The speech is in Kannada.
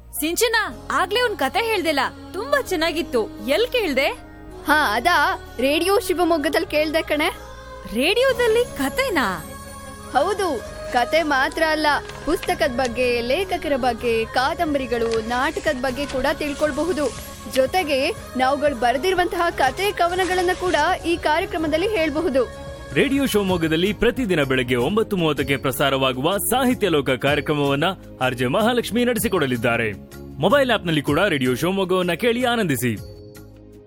ಸಿಂಚನ ಆಗ್ಲೇ ಒಂದ್ ಕತೆ ಹೇಳ್ದಿಲ್ಲ ತುಂಬಾ ಚೆನ್ನಾಗಿತ್ತು ಎಲ್ ಕೇಳ್ದೆ ಹಾ ಅದಾ ರೇಡಿಯೋ ಶಿವಮೊಗ್ಗದಲ್ಲಿ ಕೇಳ್ದೆ ಕಣೆ ರೇಡಿಯೋದಲ್ಲಿ ಕತೆನಾ ಹೌದು ಕತೆ ಮಾತ್ರ ಅಲ್ಲ ಪುಸ್ತಕದ ಬಗ್ಗೆ ಲೇಖಕರ ಬಗ್ಗೆ ಕಾದಂಬರಿಗಳು ನಾಟಕದ ಬಗ್ಗೆ ಕೂಡ ತಿಳ್ಕೊಳ್ಬಹುದು ಜೊತೆಗೆ ನಾವುಗಳು ಬರೆದಿರುವಂತಹ ಕತೆ ಕವನಗಳನ್ನ ಕೂಡ ಈ ಕಾರ್ಯಕ್ರಮದಲ್ಲಿ ಹೇಳ್ಬಹುದು ರೇಡಿಯೋ ಶಿವಮೊಗ್ಗದಲ್ಲಿ ಪ್ರತಿದಿನ ಬೆಳಗ್ಗೆ ಒಂಬತ್ತು ಮೂವತ್ತಕ್ಕೆ ಪ್ರಸಾರವಾಗುವ ಸಾಹಿತ್ಯ ಲೋಕ ಕಾರ್ಯಕ್ರಮವನ್ನ ಆರ್ಜೆ ಮಹಾಲಕ್ಷ್ಮಿ ನಡೆಸಿಕೊಡಲಿದ್ದಾರೆ ಮೊಬೈಲ್ ಆಪ್ನಲ್ಲಿ ಕೂಡ ರೇಡಿಯೋ ಶಿವಮೊಗ್ಗವನ್ನ ಕೇಳಿ ಆನಂದಿಸಿ